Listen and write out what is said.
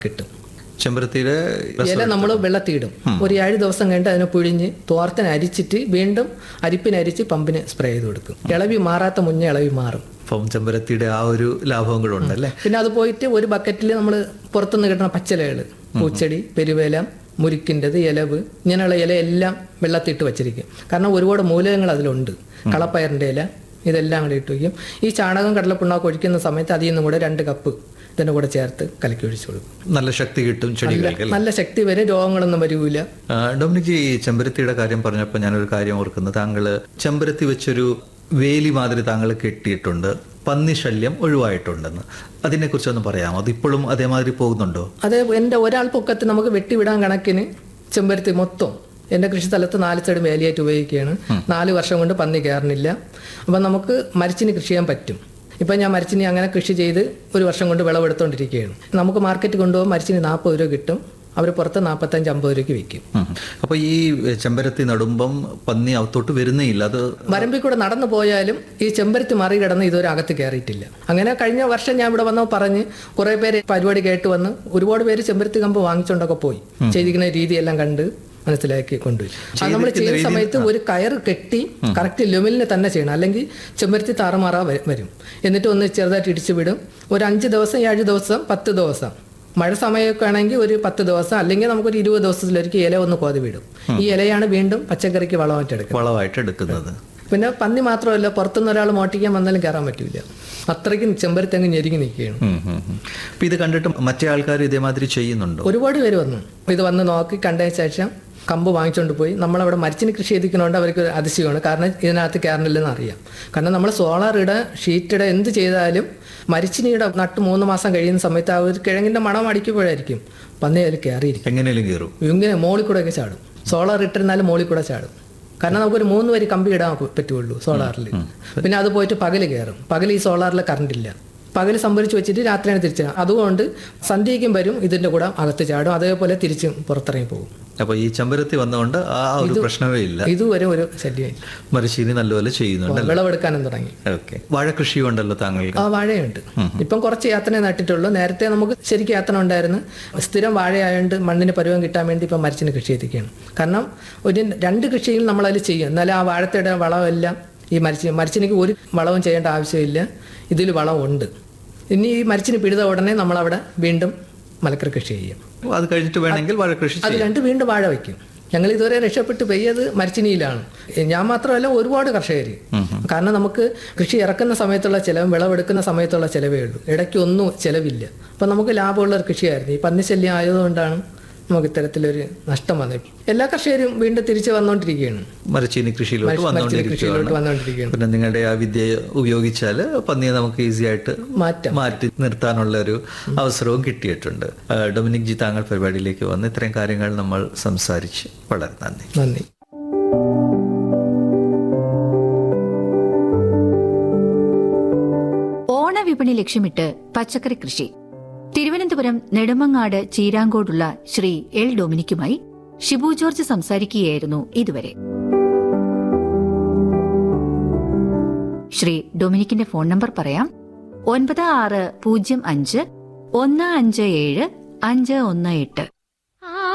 കിട്ടും ചെമ്പരത്തിയുടെ ഇല നമ്മൾ വെള്ളത്തിയിടും ഒരു ഏഴ് ദിവസം കഴിഞ്ഞിട്ട് അതിനെ പിഴിഞ്ഞ് തോർത്തിന് അരിച്ചിട്ട് വീണ്ടും അരിപ്പിന് അരിച്ച് പമ്പിന് സ്പ്രേ ചെയ്ത് കൊടുക്കും ഇളവി മാറാത്ത മുന്നേ ഇളവി മാറും അപ്പം ചെമ്പരത്തിയുടെ ആ ഒരു ലാഭവും കൂടെ ഉണ്ടല്ലേ പിന്നെ അത് പോയിട്ട് ഒരു ബക്കറ്റിൽ നമ്മൾ പുറത്തുനിന്ന് കിട്ടുന്ന പച്ചിലകൾ പൂച്ചെടി പെരുവേലം മുരിക്കിൻ്റെത് ഇലവ് ഇങ്ങനെയുള്ള ഇല എല്ലാം വെള്ളത്തിട്ട് വച്ചിരിക്കും കാരണം ഒരുപാട് മൂലകങ്ങൾ അതിലുണ്ട് കളപ്പയറിൻ്റെ ഇല ഇതെല്ലാം കൂടെ ഇട്ട് വയ്ക്കും ഈ ചാണകം കടലപ്പിണ്ണാക്ക് ഒഴിക്കുന്ന സമയത്ത് അതിൽ നിന്നും കൂടെ രണ്ട് കപ്പ് ഇതിൻ്റെ കൂടെ ചേർത്ത് കലക്കി ഒഴിച്ചു കൊടുക്കും നല്ല ശക്തി കിട്ടും ചെടികൾക്ക് നല്ല ശക്തി വരെ രോഗങ്ങളൊന്നും വരില്ല ആ, ഡൊമിനിക് ഈ ചെമ്പരത്തിയുടെ കാര്യം പറഞ്ഞപ്പോൾ ഞാനൊരു കാര്യം ഓർക്കുന്നു താങ്കൾ ചെമ്പരത്തി വെച്ചൊരു വേലി മാതിരി താങ്കൾ കെട്ടിയിട്ടുണ്ട് പന്നി ശല്യം ഒഴിവായിട്ടുണ്ടെന്ന് അതിനെക്കുറിച്ചൊന്ന് പറയാമോ അതിപ്പോഴും അതേമാതിരി പോകുന്നുണ്ടോ അത് എൻ്റെ ഒരാൾ പൊക്കത്ത് നമുക്ക് വെട്ടിവിടാൻ കണക്കിന് ചെമ്പരത്തി മൊത്തം എൻ്റെ കൃഷിസ്ഥലത്ത് നാല് സൈഡ് വേലിയായിട്ട് ഉപയോഗിക്കുകയാണ് നാല് വർഷം കൊണ്ട് പന്നി കയറുന്നില്ല അപ്പം നമുക്ക് മരിച്ചിന് കൃഷി ചെയ്യാൻ പറ്റും ഇപ്പം ഞാൻ മരിച്ചിനി അങ്ങനെ കൃഷി ചെയ്ത് ഒരു വർഷം കൊണ്ട് വിളവെടുത്തോണ്ടിരിക്കുകയാണ് നമുക്ക് മാർക്കറ്റ് കൊണ്ടുപോകാൻ മരിച്ചിന് നാൽപ്പത് രൂപ കിട്ടും അവർ പുറത്ത് നാൽപ്പത്തഞ്ച് അമ്പത് രൂപയ്ക്ക് വിൽക്കും ഉം. അപ്പൊ ഈ ചെമ്പരത്തി നടുമ്പം പന്നി അകത്തോട്ട് വരുന്നേ ഇല്ല അത് വരമ്പിൽ കൂടെ നടന്നു പോയാലും ഈ ചെമ്പരത്തി മറികടന്ന് ഇതുവരെ അകത്ത് കയറിയിട്ടില്ല അങ്ങനെ കഴിഞ്ഞ വർഷം ഞാൻ ഇവിടെ വന്നപ്പോൾ പറഞ്ഞ് കുറേ പേര് പരിപാടി കേട്ട് വന്ന് ഒരുപാട് പേര് ചെമ്പരത്തി കമ്പ് വാങ്ങിച്ചുകൊണ്ടൊക്കെ പോയി ചെയ്തിരിക്കുന്ന രീതിയെല്ലാം കണ്ട് മനസ്സിലാക്കി കൊണ്ടുപോയി അത് നമ്മൾ ചെയ്യുന്ന സമയത്ത് ഒരു കയർ കെട്ടി കറക്റ്റ് ലെവലിന് തന്നെ ചെയ്യണം അല്ലെങ്കിൽ ചെമ്പരത്തി താറുമാറാ വ- വരും എന്നിട്ട് ഒന്ന് ചെറുതായിട്ട് ഇടിച്ചു വിടും ഒരു അഞ്ച് ദിവസം ഏഴ് ദിവസം പത്ത് ദിവസം മഴ സമയമൊക്കെ ആണെങ്കിൽ ഒരു പത്ത് ദിവസം അല്ലെങ്കിൽ നമുക്കൊരു ഇരുപത് ദിവസത്തിലൊരിക്കൽ ഇല ഒന്ന് കോതി വിടും ഈ ഇലയാണ് വീണ്ടും പച്ചക്കറിക്ക് വളമായിട്ട് എടുക്കുന്നത് വളമായിട്ട് എടുക്കുന്നത് പിന്നെ പന്നി മാത്രമല്ല പുറത്തുനിന്ന് ഒരാൾ മോട്ടിക്കാൻ വന്നാലും കയറാൻ പറ്റില്ല അത്രയ്ക്കും ചെമ്പരത്തി അങ്ങ് ഞെരുങ്ങി നിൽക്കുകയാണ് ഉം, ഉം, ഉം. അപ്പൊ ഇത് കണ്ടിട്ട് മറ്റേ ആൾക്കാർ ഇതേമാതിരി ചെയ്യുന്നുണ്ടോ ഒരുപാട് പേര് വന്നു ഇത് വന്ന് നോക്കി കണ്ടതിന് ശേഷം കമ്പ് വാങ്ങിച്ചുകൊണ്ട് പോയി നമ്മളവിടെ മരിച്ചിന് കൃഷി ചെയ്തിരിക്കുന്നതുകൊണ്ട് അവർക്ക് ഒരു അതിശയമാണ് കാരണം ഇതിനകത്ത് കയറണില്ലെന്ന് അറിയാം കാരണം നമ്മൾ സോളാർ ഇട ഷീറ്റ് ഇട എന്ത് ചെയ്താലും മരിച്ചിനിയുടെ നട്ട് മൂന്ന് മാസം കഴിയുന്ന സമയത്ത് ആ ഒരു കിഴങ്ങിന്റെ മണം അടിക്കുമ്പോഴായിരിക്കും പന്നി അതിൽ കയറിയിരിക്കും എങ്ങനെയും കയറും ഇങ്ങനെ മോളിൽ കൂടെ ഒക്കെ ചാടും സോളാർ ഇട്ടിരുന്നാലും മോളിൽ കൂടെ ചാടും കാരണം നമുക്കൊരു മൂന്ന് വരി കമ്പി ഇടാൻ പറ്റുള്ളൂ സോളാറിൽ പിന്നെ അത് പോയിട്ട് പകല് കയറും പകൽ ഈ സോളാറിൽ കറണ്ട് ഇല്ല പകൽ സംഭരിച്ച് വെച്ചിട്ട് രാത്രിയാണ് തിരിച്ചു അതുകൊണ്ട് സന്ധ്യയ്ക്കും വരും ഇതിന്റെ കൂടെ അകത്ത് ചാടും അതേപോലെ തിരിച്ചും പുറത്തിറങ്ങി പോകും അപ്പൊ ഈ ചെമ്പരത്തി വന്നതുകൊണ്ട് ആ ഒരു പ്രശ്നമേ ഇല്ല ഇതുവരെ ഒരു ശല്യമില്ല മരശ്ശേരി നല്ലപോലെ ചെയ്യുന്നുണ്ട് വിളവെടുക്കാനും തുടങ്ങി ഓക്കെ വാഴകൃഷി ഉണ്ടല്ലോ താങ്കൾക്ക് ആ വാഴയുണ്ട് ഇപ്പം കുറച്ച് യാത്ര നട്ടിട്ടുള്ളൂ നേരത്തെ നമുക്ക് ശരിക്കും യാത്ര ഉണ്ടായിരുന്നു സ്ഥിരം വാഴയായതുകൊണ്ട് മണ്ണിന് പരുവം കിട്ടാൻ വേണ്ടി ഇപ്പം മരിച്ചിന് കൃഷി ചെയ്തിരിക്കുകയാണ് കാരണം ഒരു രണ്ട് കൃഷിയിൽ നമ്മളതിൽ ചെയ്യും എന്നാലും ആ വാഴത്തയുടെ വളമെല്ലാം ഈ മരിച്ചിന് മരിച്ചിനിക്ക് ഒരു വളവും ചെയ്യേണ്ട ആവശ്യമില്ല ഇതിൽ വളമുണ്ട് ഇനി ഈ മരിച്ചിന് പിടിത ഉടനെ നമ്മളവിടെ വീണ്ടും മലക്കറി കൃഷി ചെയ്യും അത് കഴിഞ്ഞിട്ട് വേണമെങ്കിൽ വാഴകൃഷി അത് രണ്ട് വീണ്ടും വാഴ വയ്ക്കും ഞങ്ങൾ ഇതുവരെ രക്ഷപ്പെട്ട് പെയ്യത് മരിച്ചിനിയിലാണ് ഞാൻ മാത്രമല്ല ഒരുപാട് കർഷകർ കാരണം നമുക്ക് കൃഷി ഇറക്കുന്ന സമയത്തുള്ള ചിലവും വിളവെടുക്കുന്ന സമയത്തുള്ള ചിലവേ ഉള്ളൂ ഇടയ്ക്ക് ഒന്നും ചിലവില്ല അപ്പം നമുക്ക് ലാഭമുള്ള ഒരു കൃഷിയായിരുന്നു ഈ പന്നിശല്യം ആയതുകൊണ്ടാണ് നമുക്ക് ഇത്തരത്തിലൊരു നഷ്ടം വന്നത് എല്ലാ കർഷകരും വീണ്ടും തിരിച്ചു വന്നുകൊണ്ടിരിക്കുകയാണ് മരച്ചീനി കൃഷിയിലോട്ട് മരിച്ചിനി വന്നുകൊണ്ടിരിക്കുകയാണ് കൃഷിയിലോട്ട് വന്നുകൊണ്ടിരിക്കുകയാണ് പിന്നെ നിങ്ങളുടെ ആ വിദ്യ ഉപയോഗിച്ചാൽ പന്നിയെ നമുക്ക് ഈസി ആയിട്ട് മാറ്റാം മാറ്റി നിർത്താനുള്ള ഒരു അവസരവും കിട്ടിയിട്ടുണ്ട് ആ, ഡൊമിനിക് ജി താങ്കൾ പരിപാടിയിലേക്ക് വന്ന് ഇത്രയും കാര്യങ്ങൾ നമ്മൾ സംസാരിച്ച് വളരെ നന്ദി നന്ദി ഓണവിപണി ലക്ഷ്യമിട്ട് പച്ചക്കറി കൃഷി തിരുവനന്തപുരം നെടുമങ്ങാട് ചീരാങ്കോടുള്ള ശ്രീ എൽ ഡൊമിനിക്കുമായി ഷിബു ജോർജ് സംസാരിക്കുകയായിരുന്നു ഇതുവരെ ശ്രീ ഡൊമിനിക്കിന്റെ ഫോൺ നമ്പർ പറയാം ഒൻപത് ആറ് പൂജ്യം അഞ്ച് ഒന്ന് അഞ്ച് ഏഴ് അഞ്ച് ഒന്ന് എട്ട്